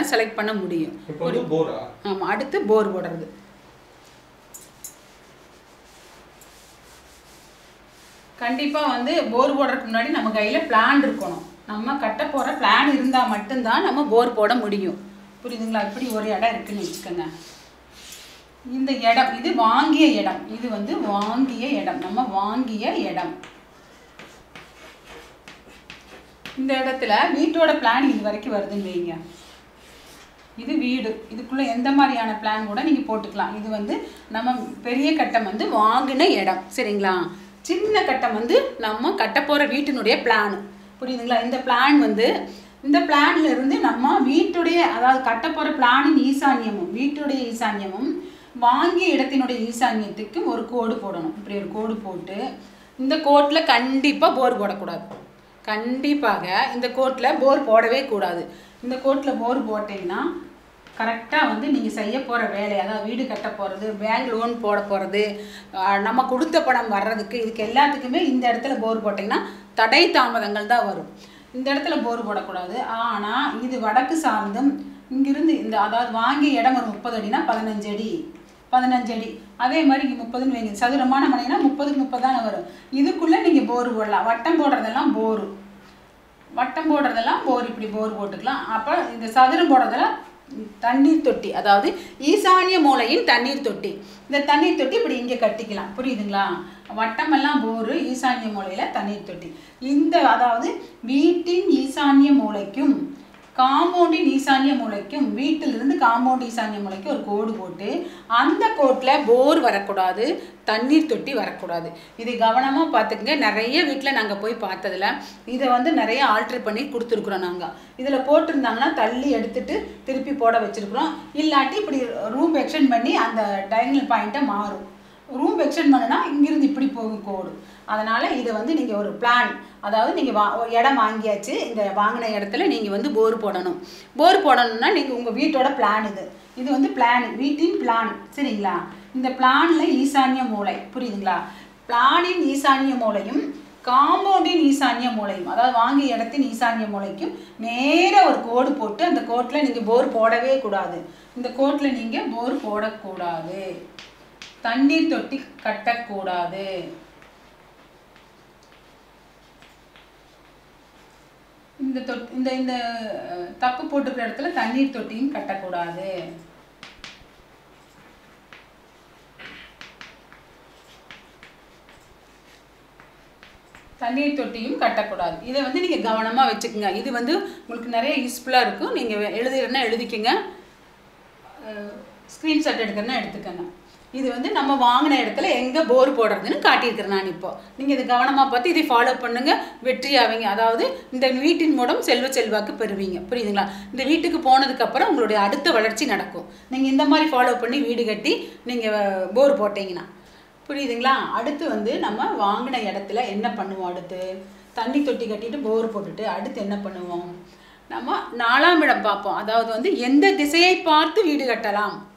தான் செலக்ட் பண்ண முடியும் இப்போ வந்து போரா ஆமாம் அடுத்து போர் போடுறது கண்டிப்பாக வந்து போர் போடுறதுக்கு முன்னாடி நம்ம கையில் பிளான் இருக்கணும் நம்ம கட்ட போகிற பிளான் இருந்தால் மட்டும்தான் நம்ம போர் போட முடியும் புரியுதுங்களா இப்படி ஒரு இடம் இருக்குன்னு வச்சுக்கோங்க இந்த இடம் இது வாங்கிய இடம் இது வந்து வாங்கிய இடம் நம்ம வாங்கிய இடம் இந்த இடத்துல வீட்டோட பிளான் இது வரைக்கும் வருதுன்னு வைங்க இது வீடு இதுக்குள்ளே எந்த மாதிரியான பிளான் கூட நீங்கள் போட்டுக்கலாம் இது வந்து நம்ம பெரிய கட்டம் வந்து வாங்கின இடம் சரிங்களா சின்ன கட்டம் வந்து நம்ம கட்ட போகிற வீட்டினுடைய பிளான் புரியுதுங்களா இந்த பிளான் வந்து இந்த பிளான்ல இருந்து நம்ம வீட்டுடைய அதாவது கட்ட போகிற பிளானின் ஈசான்யமும் வீட்டுடைய ஈசான்யமும் வாங்கிய இடத்தினுடைய ஈசான்யத்துக்கு ஒரு கோடு போடணும் இப்படி ஒரு கோடு போட்டு இந்த கோட்டில் கண்டிப்பாக போர் போடக்கூடாது கண்டிப்பாக இந்த கோட்டில் போர் போடவே கூடாது இந்த கோட்டில் போர் போட்டிங்கன்னா கரெக்டாக வந்து நீங்கள் செய்ய போகிற வேலை அதாவது வீடு கட்ட போகிறது பேங்க் லோன் போட போகிறது நம்ம கொடுத்த பணம் வர்றதுக்கு இதுக்கு எல்லாத்துக்குமே இந்த இடத்துல போர் போட்டிங்கன்னா தடை தாமதங்கள் தான் வரும் இந்த இடத்துல போர் போடக்கூடாது ஆனால் இது வடக்கு சார்ந்தும் இங்கிருந்து இந்த அதாவது வாங்கிய இடம் ஒரு முப்பது அடினா பதினஞ்சு அடி பதினஞ்சு அடி அதே மாதிரி இங்கே முப்பதுன்னு வைங்க சதுரமான மனைனா முப்பதுக்கு முப்பது தானே வரும் இதுக்குள்ளே நீங்கள் போர் போடலாம் வட்டம் போடுறதெல்லாம் போரு வட்டம் போடுறதெல்லாம் போர் இப்படி போர் போட்டுக்கலாம் அப்போ இந்த சதுரம் போடுறதெல்லாம் தண்ணீர் தொட்டி அதாவது ஈசானிய மூலையின் தண்ணீர் தொட்டி இந்த தண்ணீர் தொட்டி இப்படி இங்கே கட்டிக்கலாம் புரியுதுங்களா வட்டமெல்லாம் போரு ஈசானிய மூலையில் தண்ணீர் தொட்டி இந்த அதாவது வீட்டின் ஈசானிய மூலைக்கும் காம்பவுண்டின் ஈசானிய மூலைக்கும் வீட்டிலிருந்து காம்பவுண்ட் ஈசானிய மூலைக்கும் ஒரு கோடு போட்டு அந்த கோட்டில் போர் வரக்கூடாது தண்ணீர் தொட்டி வரக்கூடாது இது கவனமாக பார்த்துக்குங்க நிறைய வீட்டில் நாங்கள் போய் பார்த்ததுல இதை வந்து நிறைய ஆல்ட்ரு பண்ணி கொடுத்துருக்குறோம் நாங்கள் இதில் போட்டிருந்தாங்கன்னா தள்ளி எடுத்துட்டு திருப்பி போட வச்சுருக்குறோம் இல்லாட்டி இப்படி ரூம் எக்ஸ்டெண்ட் பண்ணி அந்த டைனிங் பாயிண்ட்டை மாறும் ரூம் எக்ஸ்டெண்ட் பண்ணுனா இங்கிருந்து இப்படி போகும் கோடு அதனால் இதை வந்து நீங்கள் ஒரு பிளான் அதாவது நீங்கள் வா ஒரு இடம் வாங்கியாச்சு இந்த வாங்கின இடத்துல நீங்கள் வந்து போர் போடணும் போர் போடணும்னா நீங்கள் உங்கள் வீட்டோட பிளான் இது இது வந்து பிளான் வீட்டின் பிளான் சரிங்களா இந்த பிளானில் ஈசான்ய மூலை புரியுதுங்களா பிளானின் ஈசான்ய மூலையும் காம்பவுண்டின் ஈசான்ய மூலையும் அதாவது வாங்கிய இடத்தின் ஈசான்ய மூலைக்கும் நேர ஒரு கோடு போட்டு அந்த கோட்டில் நீங்கள் போர் போடவே கூடாது இந்த கோட்டில் நீங்கள் போர் போடக்கூடாது தண்ணீர் தொட்டி கட்டக்கூடாது இந்த தொட் இந்த இந்த அஹ், தப்பு போட்டுக்கிற இடத்துல தண்ணீர் தொட்டியும் கட்டக்கூடாது தண்ணீர் தொட்டியும் கட்டக்கூடாது இதை வந்து நீங்கள் கவனமாக வச்சுக்கோங்க இது வந்து உங்களுக்கு நிறைய யூஸ்ஃபுல்லாக இருக்கும் நீங்கள் எழுதுறேன்னா எழுதிக்கங்க ஸ்க்ரீன்ஷாட் எடுக்கிறேன்னா எடுத்துக்கங்க இது வந்து நம்ம வாங்கின இடத்துல எங்கே போர் போடுறதுன்னு காட்டியிருக்கிறேன் நான் இப்போ நீங்கள் இது கவனமாக பார்த்து இதை ஃபாலோ பண்ணுங்கள் வெற்றி ஆவீங்க அதாவது இந்த வீட்டின் மூலம் செல்வ செல்வாக்கு பெறுவீங்க புரியுதுங்களா இந்த வீட்டுக்கு போனதுக்கப்புறம் உங்களுடைய அடுத்த வளர்ச்சி நடக்கும் நீங்கள் இந்த மாதிரி ஃபாலோ பண்ணி வீடு கட்டி நீங்கள் போர் போட்டீங்கன்னா புரியுதுங்களா அடுத்து வந்து நம்ம வாங்கின இடத்துல என்ன பண்ணுவோம் அடுத்து தண்ணி தொட்டி கட்டிட்டு போர் போட்டுட்டு அடுத்து என்ன பண்ணுவோம் நம்ம நாலாம் இடம் பார்ப்போம் அதாவது வந்து எந்த திசையை பார்த்து வீடு கட்டலாம்